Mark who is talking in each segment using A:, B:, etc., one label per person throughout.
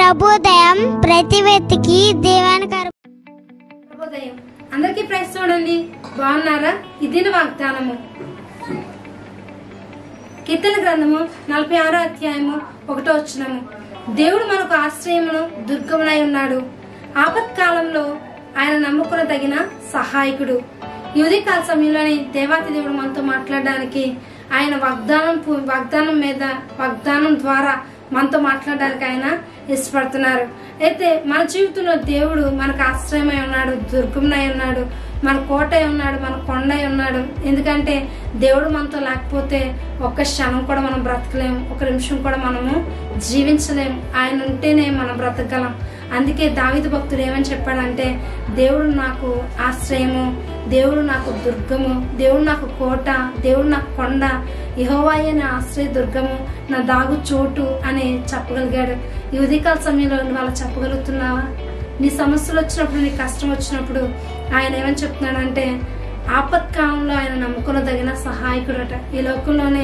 A: ప్రభుదయం ప్రతి వ్యక్తికి దీవెనకరం
B: శుభోదయం అందరికీ ప్రైస్ చూడండి బాగున్నారా ఇది వాగ్దానము కీర్తన గ్రంథము నలభై ఆరో అధ్యాయము ఒకటో వచ్చినము దేవుడు మనకు ఆశ్రయమును దుర్గమునై ఉన్నాడు ఆపత్కాలంలో ఆయన నమ్ముకున్న తగిన సహాయకుడు ఈ ఉదయకాల సమయంలోని దేవాతి దేవుడు మనతో మాట్లాడడానికి ఆయన వాగ్దానం పు- వాగ్దానం మీద వాగ్దానం ద్వారా మనతో మాట్లాడడానికి ఆయన ఇష్టపడుతున్నారు అయితే మన జీవితంలో దేవుడు మనకు ఆశ్రయమై ఉన్నాడు దుర్గమునై ఉన్నాడు మన కోట అయి ఉన్నాడు మన కొండ అయి ఉన్నాడు ఎందుకంటే దేవుడు మనతో లేకపోతే ఒక్క క్షణం కూడా మనం బ్రతకలేము ఒక నిమిషం కూడా మనము జీవించలేము ఆయన ఉంటేనే మనం బ్రతకగలం అందుకే దావిద భక్తుడు ఏమని చెప్పాడంటే దేవుడు నాకు ఆశ్రయము దేవుడు నాకు దుర్గము దేవుడు నాకు కోట దేవుడు నాకు కొండ యహోవాయే నా ఆశ్రయ దుర్గము నా దాగు చోటు అని చెప్పగలిగాడు ఈ ఉదయకాల సమయంలో నువ్వు అలా చెప్పగలుగుతున్నావా నీ సమస్యలు వచ్చినప్పుడు నీ కష్టం వచ్చినప్పుడు ఆయన ఏమని చెప్తున్నాడంటే ఆపత్కాలంలో ఆయన నమ్ముకున్న తగిన సహాయకుడట ఈ లోకంలోనే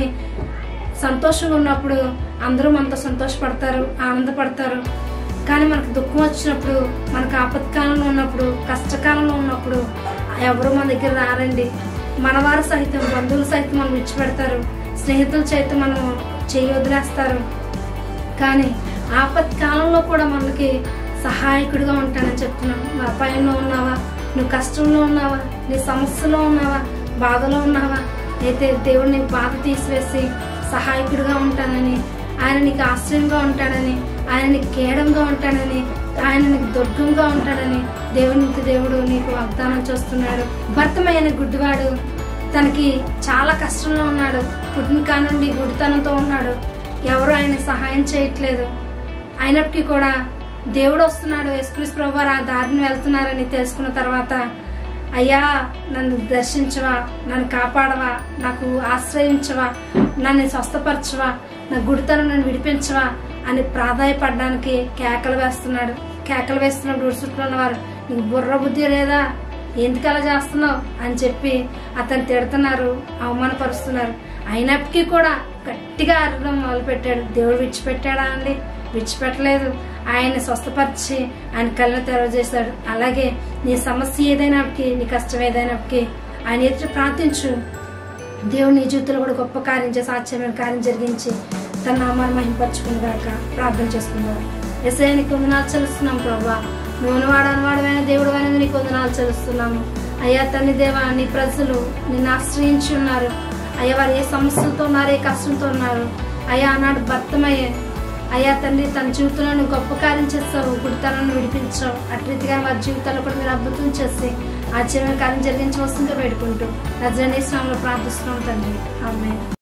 B: సంతోషంగా ఉన్నప్పుడు అందరూ మనతో సంతోషపడతారు ఆనందపడతారు కానీ మనకు దుఃఖం వచ్చినప్పుడు మనకు ఆపత్కాలంలో ఉన్నప్పుడు కష్టకాలంలో ఉన్నప్పుడు ఎవరు మన దగ్గర రారండి మనవారు సహితం బంధువులు సహితం మనం విడిచిపెడతారు స్నేహితులు సైతం మనం చేయి వదిలేస్తారు కానీ ఆపత్కాలంలో కూడా మనకి సహాయకుడిగా ఉంటానని చెప్తున్నాను నువ్వు అపాయంలో ఉన్నావా నువ్వు కష్టంలో ఉన్నావా నీ సమస్యలో ఉన్నావా బాధలో ఉన్నావా అయితే దేవుడు నీకు బాధ తీసివేసి సహాయకుడిగా ఉంటానని ఆయన నీకు ఆశ్రయంగా ఉంటాడని ఆయన నీకు కేడంగా ఉంటాడని ఆయన నీకు దుర్గంగా ఉంటాడని దేవునికి దేవుడు నీకు వాగ్దానం చేస్తున్నాడు భర్తమైన గుడ్డివాడు తనకి చాలా కష్టంలో ఉన్నాడు పుట్టిన కానుండి గుడితనంతో ఉన్నాడు ఎవరు ఆయన సహాయం చేయట్లేదు అయినప్పటికీ కూడా దేవుడు వస్తున్నాడు యేసుక్రీస్తు ప్రభు వారు ఆ దారిని వెళ్తున్నారని తెలుసుకున్న తర్వాత అయ్యా నన్ను దర్శించవా నన్ను కాపాడవా నాకు ఆశ్రయించవా నన్ను స్వస్థపరచవా నా గుడితనం నన్ను విడిపించవా అని ప్రాధాయపడడానికి కేకలు వేస్తున్నాడు కేకలు వేస్తున్నప్పుడు చుట్టూ ఉన్నవారు నీకు బుర్ర బుద్ధి లేదా ఎందుకు అలా చేస్తున్నావు అని చెప్పి అతను తిడుతున్నారు అవమానపరుస్తున్నారు అయినప్పటికీ కూడా గట్టిగా అరవడం మొదలు పెట్టాడు దేవుడు విడిచిపెట్టాడా అండి విడిచిపెట్టలేదు ఆయన స్వస్థపరిచి ఆయన కళ్ళను తెరవజేశాడు అలాగే నీ సమస్య ఏదైనప్పటికీ నీ కష్టం ఏదైనప్పటికీ ఆయన ఎదురు ప్రార్థించు దేవుడు నీ జీవితంలో కూడా గొప్ప కార్యం చేసి ఆశ్చర్యమైన కార్యం జరిగించి తన నామాన్ని మహింపరచుకుని గాక ప్రార్థన చేసుకుందాం ఎస్ఐ నీకు వందనాలు చెల్లిస్తున్నాం ప్రభా నువ్వు వాడని వాడమైన దేవుడు అనేది నీకు వందనాలు చెల్లిస్తున్నాము అయ్యా తల్లి దేవా నీ ప్రజలు నిన్ను ఆశ్రయించి ఉన్నారు అయ్యా వారు ఏ సమస్యలతో ఉన్నారు ఏ కష్టంతో ఉన్నారు అయ్యా ఆనాడు భర్తమయ్యే అయ్యా తండ్రి తన జీవితంలో నువ్వు గొప్ప కార్యం చేస్తావు గుడితనాన్ని విడిపించావు అటు రీతిగా వారి జీవితాల్లో కూడా మీరు అద్భుతం చేసి ఆశ్చర్యమైన కార్యం జరిగించవలసిందిగా వేడుకుంటూ నజరనేశ్వరంలో ప్రార్థిస్తున్నాం తండ్రి ఆమె